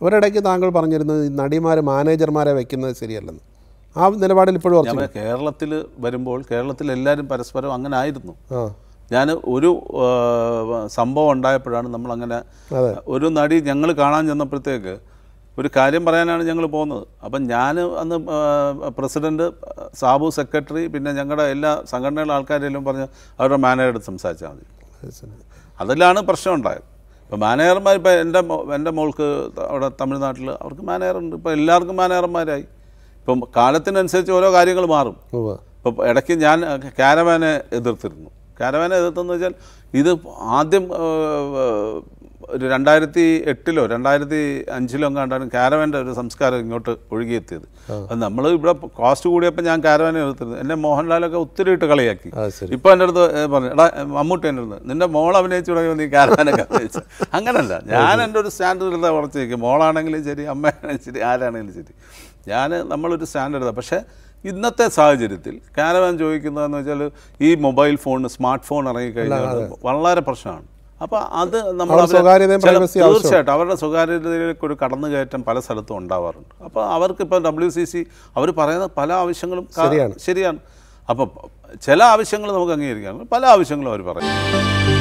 ഒരിടയ്ക്ക് താങ്കൾ പറഞ്ഞിരുന്നത് ഈ നടിമാർ മാനേജർമാരെ വെക്കുന്നത് ശരിയല്ലെന്ന് ആ നിലപാടിൽ ഇപ്പോഴും ഞാൻ ഉറച്ചു കേരളത്തിൽ വരുമ്പോൾ കേരളത്തിൽ എല്ലാവരും പരസ്പരം അങ്ങനെ ആയിരുന്നു ആ ഞാൻ ഒരു ആ, സംഭവം ഉണ്ടായപ്പോഴാണ് നമ്മളങ്ങനെ അതെ. ഒരു നടി ഞങ്ങൾ കാണാൻ ചെന്നപ്പോഴത്തേക്ക് ഒരു കാര്യം പറയാനാണ് ഞങ്ങൾ പോകുന്നത് അപ്പം ഞാൻ അന്ന് ആ, പ്രസിഡന്റ് സാബു സെക്രട്ടറി പിന്നെ ഞങ്ങളുടെ എല്ലാ സംഘടനകളുടെ ആൾക്കാരെല്ലാം പറഞ്ഞ് അവരുടെ മാനേജറോട് സംസാരിച്ചാൽ മതി അത് ശരി. അതിലാണ് പ്രശ്നം ഉണ്ടായത് ഇപ്പോൾ മാനേജർമാർ ഇപ്പോൾ എൻ്റെ മോ- എൻ്റെ മോൾക്ക് അവിടെ തമിഴ്നാട്ടിൽ അവർക്ക് മാനേജറുണ്ട് ഇപ്പോൾ എല്ലാവർക്കും മാനേജർമാരായി ഇപ്പം കാലത്തിനനുസരിച്ച് ഓരോ കാര്യങ്ങൾ മാറും ഉവ്വ്. ഇപ്പോൾ ഇടയ്ക്ക് ഞാൻ കാരവാനെ എതിർത്തിരുന്നു കാരവാനെ എതിർത്തെന്ന് വെച്ചാൽ ഇത് ആദ്യം ആ, ഒരു രണ്ടായിരത്തി എട്ടിലോ രണ്ടായിരത്തി അഞ്ചിലോ എങ്ങാണ്ടാണ് കാരവാൻ്റെ ഒരു സംസ്കാരം ഇങ്ങോട്ട് ഒഴുകിയെത്തിയത് അത് നമ്മൾ ഇവിടെ കോസ്റ്റ് കൂടിയപ്പോൾ ഞാൻ കാരവാനെ എതിർത്തിരുന്നു എന്നെ മോഹൻലാലൊക്കെ ഒത്തിരി ഇട്ട് കളിയാക്കി അത് ശരി ഇപ്പൊ എൻ്റെ അടുത്ത് ഏ, പറഞ്ഞു എടാ മമ്മൂട്ടി എൻ്റെ അടുത്ത് നിന്റെ മോൾ അഭിനയിച്ചു തുടങ്ങിയോ നീ കാരവാനൊക്കെ അഭിനയിച്ചു അങ്ങനല്ല ഞാൻ എൻ്റെ ഒരു സ്റ്റാൻഡേർഡ് എടുത്താൽ ഉറച്ചു നിൽക്കും മോളാണെങ്കിലും ശരി അമ്മയാണെങ്കിലും ശരി ആരാണെങ്കിലും ശരി ഞാൻ നമ്മളൊരു സ്റ്റാൻഡേർഡ് എടുത്താൽ പക്ഷേ ഇന്നത്തെ സാഹചര്യത്തിൽ കാരവാൻ ചോദിക്കുന്നതെന്ന് വെച്ചാൽ ഈ മൊബൈൽ ഫോൺ സ്മാർട്ട് ഫോൺ ഇറങ്ങിക്കഴിഞ്ഞാൽ വളരെ പ്രശ്നമാണ് അപ്പോൾ അത് നമ്മൾ അവരുടെ അവരെ സ്വകാര്യതയും ചില- privacy ആവശ്യമാണ്. തീർച്ചയായിട്ടും അവരുടെ സ്വകാര്യതയിലേക്ക് ഒരു കടന്നുകയറ്റം പല സ്ഥലത്തും ഉണ്ടാവാറുണ്ട് അപ്പോൾ അവർക്ക് ഇപ്പോൾ ഡബ്ല്യു സി സി അവർ പറയുന്ന പല ആവശ്യങ്ങളും കാ- ശരിയാണ്. ശരിയാണ് അപ്പോൾ ചില ആവശ്യങ്ങൾ നമുക്ക് അംഗീകരിക്കാം പല ആവശ്യങ്ങളും അവർ പറയും